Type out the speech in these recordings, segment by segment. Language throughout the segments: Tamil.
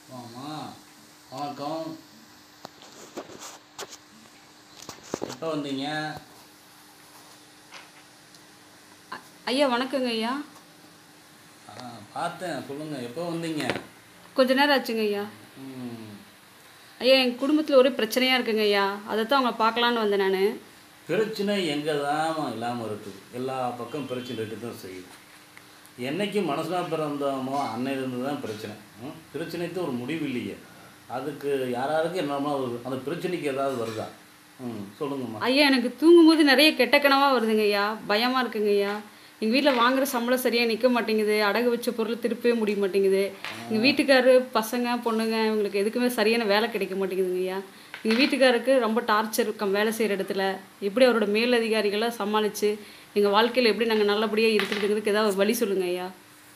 ஆமா வணக்கம் எப்போ வந்தீங்க ஐயா வணக்கங்க ஐயா ஆ பார்த்தேன் சொல்லுங்கள் எப்போ வந்தீங்க கொஞ்ச நேரம் ஆச்சுங்க ஐயா ம், ஐயா என் குடும்பத்தில் ஒரே பிரச்சனையாக இருக்குங்க ஐயா அதை தான் உங்களை பார்க்கலான்னு வந்தேன் நான் பிரச்சனை எங்கே தான் இல்லாமல் இருக்குது எல்லா பக்கம் பிரச்சனை இருக்க தான் செய்யுது என்னைக்கு மனசில் பிறந்தோமோ அன்னையிலேருந்து தான் பிரச்சனை ம், பிரச்சனைக்கு ஒரு முடிவு இல்லையே அதுக்கு யாராருக்கு என்னமா வருது அந்த பிரச்சனைக்கு ஏதாவது வருதா ம் சொல்லுங்கம்மா ஐயா எனக்கு தூங்கும்போது நிறைய கெட்ட கனவாக வருதுங்க ஐயா பயமாக இருக்குங்க ஐயா எங்கள் வீட்டில் வாங்குற சம்பளம் சரியாக நிற்க மாட்டேங்குது அடகு வச்ச பொருள் திருப்பவே முடிய மாட்டேங்குது எங்கள் வீட்டுக்காரு பசங்க பொண்ணுங்க இவங்களுக்கு எதுக்குமே சரியான வேலை கிடைக்க மாட்டேங்குதுங்க ஐயா எங்கள் வீட்டுக்காருக்கு ரொம்ப டார்ச்சர் கம் வேலை செய்கிற இடத்துல எப்படி அவரோட மேலதிகாரிகளை சமாளித்து எங்கள் வாழ்க்கையில் எப்படி நாங்கள் நல்லபடியாக இருக்கிறதுங்கிறதுக்கு ஏதாவது ஒரு வழி சொல்லுங்க ஐயா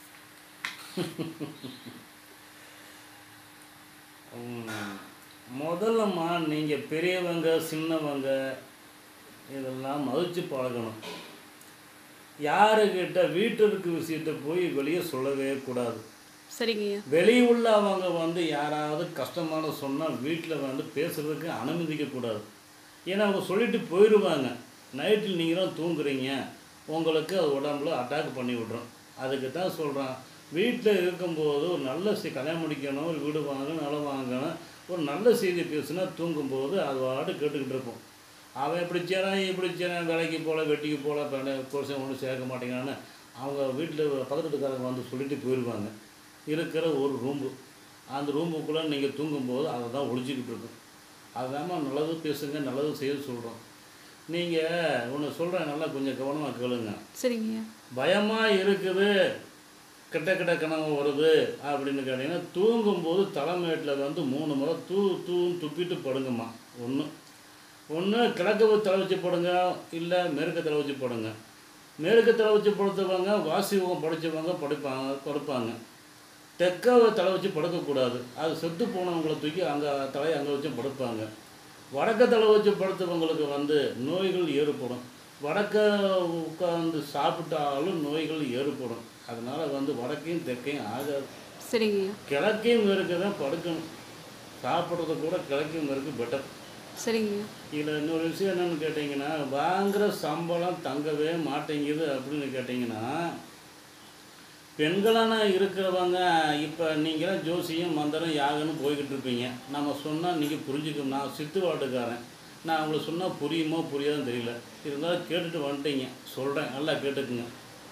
ம், முதல்லம்மா நீங்கள் பெரியவங்க சின்னவங்க இதெல்லாம் மதித்து பழகணும் யாருக்கிட்ட வீட்டு இருக்க விஷயத்த போய் வெளியே சொல்லவே கூடாது சரிங்க ஐயா வெளியே உள்ளவங்க வந்து யாராவது கஷ்டமான சொன்னால் வீட்டில் வந்து பேசுறதுக்கு அனுமதிக்க கூடாது ஏன்னா அவங்க சொல்லிட்டு போயிடுவாங்க நைட்டில் நீங்கள் தான் தூங்குறீங்க உங்களுக்கு அது உடம்புல அட்டாக் பண்ணி விட்ரும் அதுக்கு தான் சொல்கிறான் வீட்டில் இருக்கும்போது ஒரு நல்ல செ கல்யாணம் முடிக்கணும் ஒரு வீடு வாங்கணும் நிலம் வாங்கணும் ஒரு நல்ல செய்தி பேசுனா தூங்கும்போது அது வாட்டு கேட்டுக்கிட்டு இருக்கும் அவன் இப்படி செய்கிறான் இப்படி செய்கிறான் வேலைக்கு போகல வெட்டிக்கு போகல பெண்ணை புருஷன் ஒன்றும் சேர்க்க மாட்டேங்கிறான்னு அவங்க வீட்டில் பக்கத்து வீட்டுக்காரங்க வந்து சொல்லிட்டு போயிடுவாங்க இருக்கிற ஒரு ரூம்பு அந்த ரூமுக்குள்ளே நீங்கள் தூங்கும்போது அதை தான் ஒழிச்சிக்கிட்டு இருக்கும் அதுதாம்மா நல்லது பேசுங்க நல்லது செய்ய சொல்கிறோம் நீங்கள் ஒன்று சொல்கிறேன் நல்லா கொஞ்சம் கவனமாக கேளுங்க சரிங்க ஐயா பயமாக இருக்குது கிட்ட கிட்ட கனவு வருது அப்படின்னு கேட்டிங்கன்னா தூங்கும்போது தலைமையிட்டில் வந்து மூணு முறை தூ தூன்னு துப்பிட்டு படுங்கம்மா ஒன்று ஒன்று கிழக்கு தலை வச்சு படுங்க இல்லை மேற்கு தலை வச்சு படுங்க மேற்கு தலை வச்சு படுத்தவங்க வாசிவம் படித்தவங்க படிப்பாங்க படுப்பாங்க தெற்க தலை வச்சு படுக்கக்கூடாது அது செத்து போனவங்களை தூக்கி அங்கே தலையை அங்கே வச்சு படுப்பாங்க வடக்க தலை வச்சு படுத்தவங்களுக்கு வந்து நோய்கள் ஏற்படும் வடக்க உட்காந்து சாப்பிட்டாலும் நோய்கள் ஏற்படும் அதனால் வந்து வடக்கையும் தெற்கையும் ஆகாது சரிங்க ஐயா கிழக்கையும் மேற்கு தான் படுக்கணும் சாப்பிட்றது கூட கிழக்கையும் மேற்கு பெட்டர் சரிங்க ஐயா இதில் இன்னொரு விஷயம் என்னன்னு கேட்டிங்கன்னா வாங்குகிற சம்பளம் தங்கவே மாட்டேங்குது அப்படின்னு கேட்டிங்கன்னா பெண்களான இருக்கிறவங்க இப்போ நீங்களாம் ஜோசியம் மந்திரம் யாகன்னு போய்கிட்டு இருப்பீங்க நம்ம சொன்னால் நீங்கள் புரிஞ்சுக்கணும் நான் சித்து வாட்டுக்காரன் நான் உங்களுக்கு சொன்னால் புரியுமோ புரியாதுன்னு தெரியல இருந்தாலும் கேட்டுட்டு வந்துட்டீங்க சொல்கிறேன் நல்லா கேட்டுக்குங்க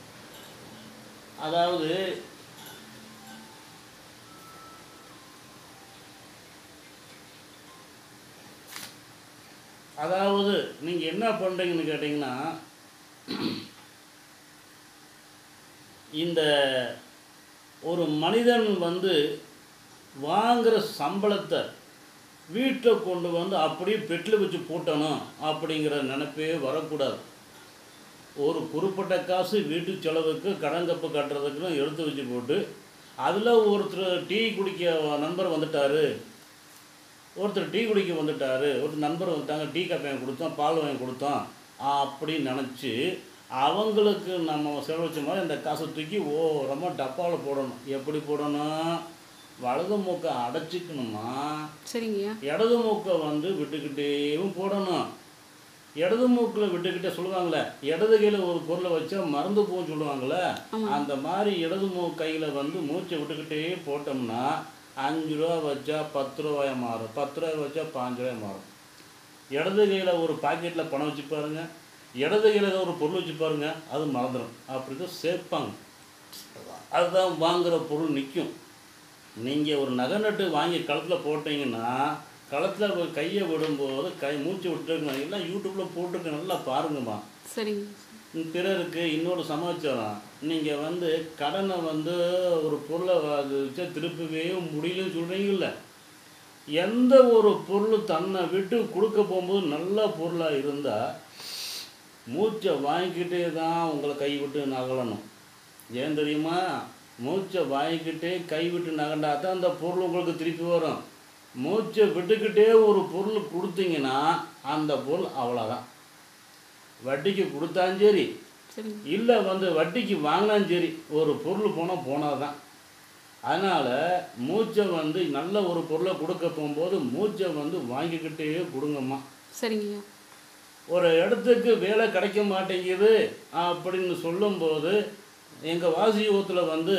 அதாவது அதாவது நீங்கள் என்ன பண்ணுறீங்கன்னு கேட்டிங்கன்னா இந்த ஒரு மனிதன் வந்து வாங்குகிற சம்பளத்தை வீட்டில் கொண்டு வந்து அப்படியே பெட்டில் வச்சு பூட்டணும் அப்படிங்கிற நினைப்பே வரக்கூடாது ஒரு குறிப்பிட்ட காசு வீட்டு செலவுக்கு கடன் கப்பு கட்டுறதுக்குன்னு எடுத்து வச்சு போட்டு அதில் ஒருத்தர் டீ குடிக்க நண்பர் வந்துட்டாரு ஒருத்தர் டீ குடிக்க வந்துட்டாரு ஒரு நண்பர் வந்துட்டாங்க டீ காப்பி வாங்கி கொடுத்தோம் பால் வாங்கி கொடுத்தோம் அப்படின்னு நினச்சி அவங்களுக்கு நம்ம செலவச்ச மாதிரி அந்த காசை தூக்கி ஓரமாக டப்பாவில் போடணும் எப்படி போடணும் வலது மூக்கை அடைச்சிக்கணுமா சரிங்க ஐயா இடது மூக்கை வந்து விட்டுக்கிட்டேவும் போடணும் இடது மூக்கில் விட்டுக்கிட்டே சொல்லுவாங்களே இடது கையில் ஒரு பொருளை வச்சா மறந்து போகும் சொல்லுவாங்களே அந்த மாதிரி இடது மூ கையில் வந்து மூச்சை விட்டுக்கிட்டே போட்டோம்னா அஞ்சு ரூபா வச்சா பத்து ரூபாயா மாறும் பத்து ரூபாய் வச்சா பாஞ்சு ரூபாய் மாறும் இடது கையில் ஒரு பாக்கெட்டில் பணம் வச்சு பாருங்க இடது கையில் ஏதோ ஒரு பொருள் வச்சு பாருங்க அது மறந்துடும் அப்படி தான் சேர்ப்பாங்க அதுதான் வாங்குகிற பொருள் நிற்கும் நீங்கள் ஒரு நகை நட்டு வாங்கி கழுத்தில் போட்டீங்கன்னா கழுத்தில் போய் கையை விடும்போது கை மூச்சு விட்டுருக்கணும் எல்லாம் யூடியூப்பில் போட்டிருக்க நல்லா பாருங்கம்மா சரிங்க பிறருக்கு இன்னொரு சமாச்சாரம் நீங்கள் வந்து கடனை வந்து ஒரு பொருளை அது வச்சா திருப்பவே முடியலன்னு சொல்கிறீங்கல்ல எந்த ஒரு பொருள் தன்னை விட்டு கொடுக்க போகும்போது நல்ல பொருளாக இருந்தால் மூச்சை வாங்கிக்கிட்டே தான் உங்களை கை விட்டு நகலணும் ஏன் தெரியுமா மூச்சை வாங்கிக்கிட்டே கை விட்டு நகண்டா தான் அந்த பொருள் உங்களுக்கு திருப்பி வரும் மூச்சை விட்டுக்கிட்டே ஒரு பொருள் கொடுத்தீங்கன்னா அந்த பொருள் அவ்வளோதான் வட்டிக்கு கொடுத்தாலும் சரி சரிங்க இல்லை வந்து வட்டிக்கு வாங்கினாலும் சரி ஒரு பொருள் போனால் போனால் தான் அதனால் மூச்சை வந்து நல்ல ஒரு பொருளை கொடுக்க போகும்போது மூச்சை வந்து வாங்கிக்கிட்டே கொடுங்கம்மா சரிங்கய்யா ஒரு இடத்துக்கு வேலை கிடைக்க மாட்டேங்குது அப்படின்னு சொல்லும்போது எங்கள் வாசியோகத்தில் வந்து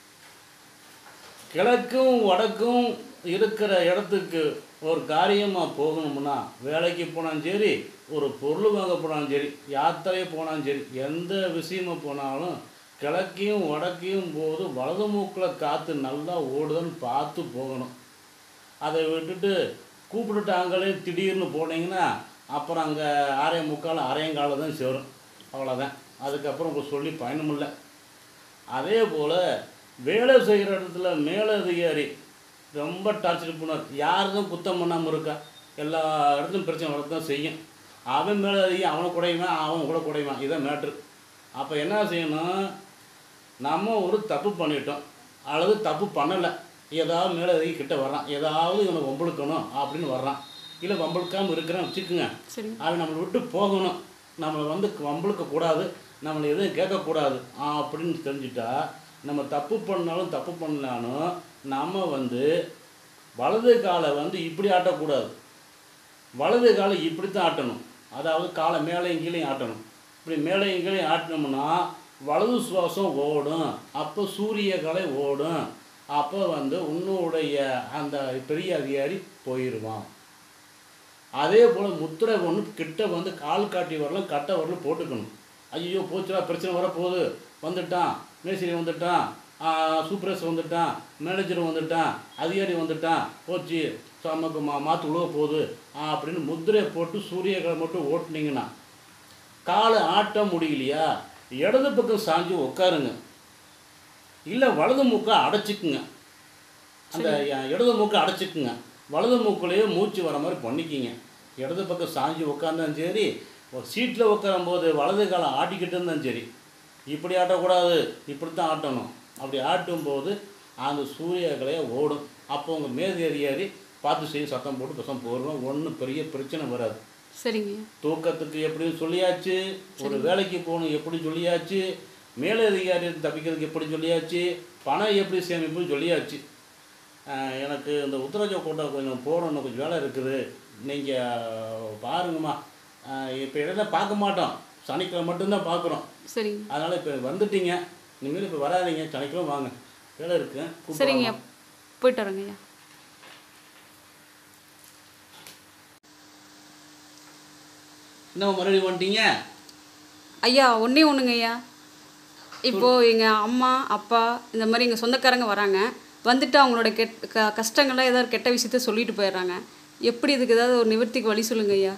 கிழக்கும் வடக்கும் இருக்கிற இடத்துக்கு ஒரு காரியமாக போகணும்னா வேலைக்கு போனாலும் சரி ஒரு பொருள் வாங்க போனாலும் சரி யாத்திரை போனாலும் சரி எந்த விஷயமா போனாலும் கிழக்கையும் வடக்கையும் போது வலது மூக்கில் காற்று நல்லா ஓடுதுன்னு பார்த்து போகணும் அதை விட்டுட்டு கூப்பிட்டுட்டாங்களே திடீர்னு போனீங்கன்னா அப்புறம் அங்கே ஆறே முக்கால் அரையங்கால தான் சேரும் அவ்வளோதான் அதுக்கப்புறம் உங்களுக்கு சொல்லி பயனும் இல்லை அதே போல் வேலை செய்கிற இடத்துல மேலதிகாரி ரொம்ப டார்ச்சர் பண்ணுவார் யாருக்கும் குத்தம் பண்ணாமல் இருக்கா எல்லா இடத்துலையும் பிரச்சனை வரதான் செய்யும் அவன் மேலதிகாரி அவனை குடையுவான் அவன் கூட குடையுவான் இதான் மேட்ரு அப்போ என்ன செய்யணும் நம்ம ஒரு தப்பு பண்ணிட்டோம் அல்லது தப்பு பண்ணலை ஏதாவது மேலதிகாரி கிட்ட வர்றான் ஏதாவது இவனை வம்பளுக்கணும் அப்படின்னு வர்றான் இல்லை வம்பளுக்காமல் இருக்கிறான்னு வச்சுக்கோங்க சரிங்க அவன் நம்மளை விட்டு போகணும் நம்மளை வந்து வம்பளுக்க கூடாது நம்மளை எதுவும் கேட்கக்கூடாது அப்படின்னு தெரிஞ்சுட்டா நம்ம தப்பு பண்ணாலும் தப்பு பண்ணலாலும் நம்ம வந்து வலது காலை வந்து இப்படி ஆட்டக்கூடாது வலது காலை இப்படி தான் ஆட்டணும் அதாவது காலை மேலேயும் கீழேயும் ஆட்டணும் இப்படி மேலேயும் கீழேயும் ஆட்டினோம்னா வலது சுவாசம் ஓடும் அப்போ சூரிய கலை ஓடும் அப்போ வந்து உன்னுடைய அந்த பெரிய அதிகாரி போயிடுவான் அதே போல் முத்திரை ஒன்று கிட்ட வந்து கால் காட்டி வரலாம் கட்டை வரலாம் போட்டுக்கணும் ஐயோ போச்சுடா பிரச்சனை வரப்போகுது வந்துட்டான் மேஸ்திரி வந்துட்டான் சூப்பர்வைசர் வந்துட்டான் மேனேஜர் வந்துட்டான் அதிகாரி வந்துட்டான் போச்சு நமக்கு மா மாற்று உழுவ போகுது அப்படின்னு முத்திரை போட்டு சூரியகளை மட்டும் ஓட்டுனீங்கன்னா காலை ஆட்ட முடியலையா இடது பக்கம் சாஞ்சு உட்காருங்க இல்லை வலது மூக்கை அடைச்சிக்குங்க அந்த இடது மூக்கை அடைச்சிக்குங்க வலது மூக்குலேயே மூச்சு வர மாதிரி பண்ணிக்கிங்க இடது பக்கம் சாஞ்சி உட்காந்தாலும் சரி ஒரு சீட்டில் உட்காரும்போது வலது காலம் ஆட்டிக்கிட்டு இருந்தாலும் சரி இப்படி ஆட்டக்கூடாது இப்படி தான் ஆட்டணும் அப்படி ஆட்டும்போது அந்த சூரியகலையை ஓடும் அப்போ உங்கள் மேதி அதிகாரி பார்த்து செய்ய சத்தம் போட்டு பசங்க போடுவோம் ஒன்றும் பெரிய பிரச்சனை வராது சரிங்கய்யா தூக்கத்துக்கு எப்படின்னு சொல்லியாச்சு ஒரு வேலைக்கு போகணும் எப்படி சொல்லியாச்சு மேலதிகாரி தப்பிக்கிறதுக்கு எப்படி சொல்லியாச்சு பணம் எப்படி சேமிப்புன்னு சொல்லியாச்சு ஆஹ் எனக்கு இந்த உத்தரஜ கோட்டை கொஞ்சம் போகணும் கொஞ்சம் வேலை இருக்குது நீங்கள் பாருங்கம்மா இப்போ இடையில பார்க்க மாட்டோம் சனிக்கிழமை மட்டும்தான் பார்க்குறோம் சரிங்க அதனால் இப்போ வந்துட்டீங்க இனிமேல் இப்போ வராதீங்க சனிக்கிழமை வாங்க வேலை இருக்கு கூப்பிட்டு சரிங்கய்யா வாங்க. போயிட்டு வரேங்கய்யா என்ன மறுபடியும் வந்துட்டீங்க ஐயா ஒன்றே ஒன்றுங்க ஐயா இப்போது எங்கள் அம்மா அப்பா இந்த மாதிரி எங்கள் சொந்தக்காரங்க வராங்க வந்துட்டு அவங்களோட கெட் க கஷ்டங்கள்லாம் ஏதாவது கெட்ட விஷயத்த சொல்லிட்டு போயிடுறாங்க எப்படி இதுக்கு ஏதாவது ஒரு நிவர்த்திக்கு வழி சொல்லுங்க ஐயா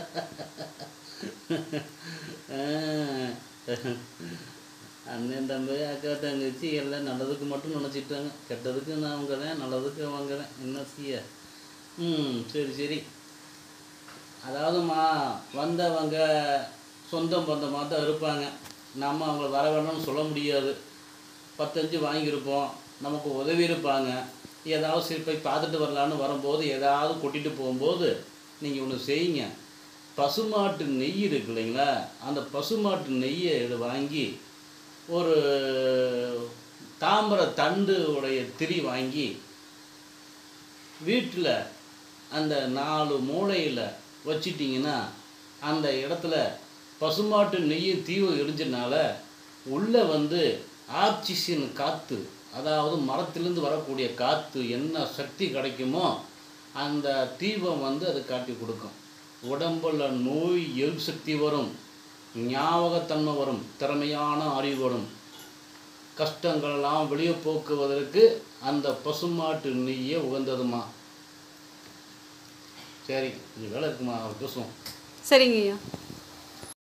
அண்ணன் தம்பி அக்கா தங்கச்சி எல்லாம் நல்லதுக்கு மட்டும் நினச்சிட்டாங்க கெட்டதுக்கு நான் அவங்க தான் நல்லதுக்கு அவங்க தான் என்ன செய்ய ம் சரி சரி அதாவதுமா வந்தவங்க சொந்தம் பந்தமாக தான் இருப்பாங்க நம்ம அவங்கள வர வேணும்னு சொல்ல முடியாது பத்தஞ்சு வாங்கியிருப்போம் நமக்கு உதவி இருப்பாங்க ஏதாவது சரி போய் பார்த்துட்டு வரலான்னு வரும்போது ஏதாவது கொட்டிட்டு போகும்போது நீங்கள் ஒன்று செய்யுங்க பசுமாட்டு நெய் இருக்கு இல்லைங்களா அந்த பசுமாட்டு நெய்யை இதை வாங்கி ஒரு தாம்பர தண்டு உடைய திரி வாங்கி வீட்டில் அந்த நாலு மூலையில் வச்சிட்டிங்கன்னா அந்த இடத்துல பசுமாட்டு நெய்யும் தீவு எரிஞ்சனால உள்ளே வந்து ஆக்சிஜன் காற்று அதாவது மரத்திலிருந்து வரக்கூடிய காற்று என்ன சக்தி கிடைக்குமோ அந்த தீபம் வந்து அது காட்டி கொடுக்கும் உடம்புல நோய் எதிர்ப்பு சக்தி வரும் ஞாபகத்தன்மை வரும் திறமையான அறிவு வரும் கஷ்டங்களெல்லாம் வெளியே போக்குவதற்கு அந்த பசுமாட்டு நெய்யே உகந்ததுமா சரி கொஞ்சம் வேலை இருக்குமா பேசுவோம் சரிங்க ஐயா